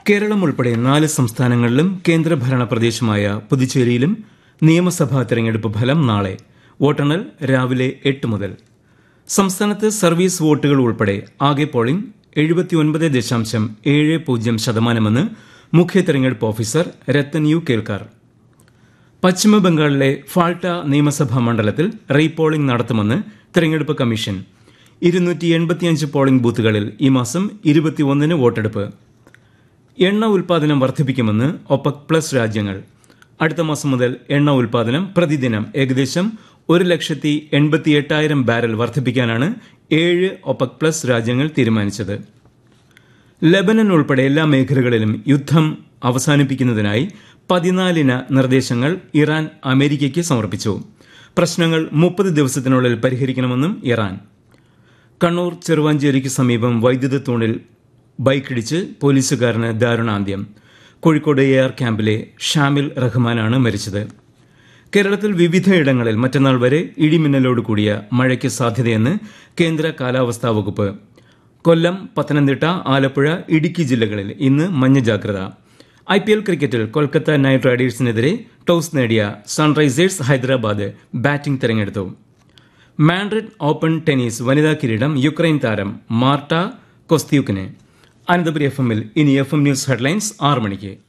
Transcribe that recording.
കേരളം ഉൾപ്പെടെ നാല് സംസ്ഥാനങ്ങളിലും കേന്ദ്രഭരണ പ്രദേശമായ പുതുച്ചേരിയിലും നിയമസഭാ തെരഞ്ഞെടുപ്പ് ഫലം നാളെ വോട്ടെണ്ണൽ രാവിലെ എട്ട് മുതൽ സംസ്ഥാനത്ത് സർവീസ് വോട്ടുകൾ ഉൾപ്പെടെ ആകെ പോളിംഗ് എഴുപത്തിയൊൻപത് ദശാംശം ഏഴ് പൂജ്യം ശതമാനമെന്ന് മുഖ്യ തെരഞ്ഞെടുപ്പ് ഓഫീസർ രത്തൻ യു കേൽക്കാർ പശ്ചിമബംഗാളിലെ ഫാൾട്ട നിയമസഭാ മണ്ഡലത്തിൽ റീപോളിംഗ് നടത്തുമെന്ന് തെരഞ്ഞെടുപ്പ് കമ്മീഷൻ ഇരുന്നൂറ്റി എൺപത്തിയഞ്ച് പോളിംഗ് ബൂത്തുകളിൽ ഈ മാസം ഇരുപത്തിയൊന്നിന് വോട്ടെടുപ്പ് എണ്ണ ഉൽപാദനം വർദ്ധിപ്പിക്കുമെന്ന് ഒപക് പ്ലസ് രാജ്യങ്ങൾ അടുത്ത മാസം മുതൽ എണ്ണ ഉൽപാദനം പ്രതിദിനം ഏകദേശം ഒരു ലക്ഷത്തി എൺപത്തി എട്ടായിരം ബാരൽ വർദ്ധിപ്പിക്കാനാണ് ഏഴ് ഒപക് പ്ലസ് രാജ്യങ്ങൾ തീരുമാനിച്ചത് ലെബനൻ ഉൾപ്പെടെ എല്ലാ മേഖലകളിലും യുദ്ധം അവസാനിപ്പിക്കുന്നതിനായി പതിനാലിന നിർദ്ദേശങ്ങൾ ഇറാൻ അമേരിക്കയ്ക്ക് സമർപ്പിച്ചു പ്രശ്നങ്ങൾ മുപ്പത് ദിവസത്തിനുള്ളിൽ പരിഹരിക്കണമെന്നും ഇറാൻ കണ്ണൂർ ചെറുവാഞ്ചേരിക്ക് സമീപം വൈദ്യുത തൂണിൽ ബൈക്കിടിച്ച് പോലീസുകാരന് ദാരുണാന്ത്യം കോഴിക്കോട് എ ആർ ക്യാമ്പിലെ ഷാമിൽ റഹ്മാനാണ് മരിച്ചത് കേരളത്തിൽ വിവിധയിടങ്ങളിൽ മറ്റന്നാൾ വരെ ഇടിമിന്നലോട് കൂടിയ മഴയ്ക്ക് സാധ്യതയെന്ന് കേന്ദ്ര കാലാവസ്ഥാ വകുപ്പ് കൊല്ലം പത്തനംതിട്ട ആലപ്പുഴ ഇടുക്കി ജില്ലകളിൽ ഇന്ന് മഞ്ഞ ജാഗ്രത ഐ പി എൽ ക്രിക്കറ്റിൽ കൊൽക്കത്ത നൈറ്റ് റൈഡേഴ്സിനെതിരെ ടോസ് നേടിയ സൺറൈസേഴ്സ് ഹൈദരാബാദ് ബാറ്റിംഗ് തെരഞ്ഞെടുത്തു മാൻഡ്രിഡ് ഓപ്പൺ ടെന്നീസ് വനിതാ കിരീടം യുക്രൈൻ താരം മാർട്ട കൊസ്ത്യൂക്കിന് അനന്തപുരി എഫ് എമ്മിൽ ഇനി എഫ് എം ന്യൂസ് ഹെഡ്ലൈൻസ് ആറ് മണിക്ക്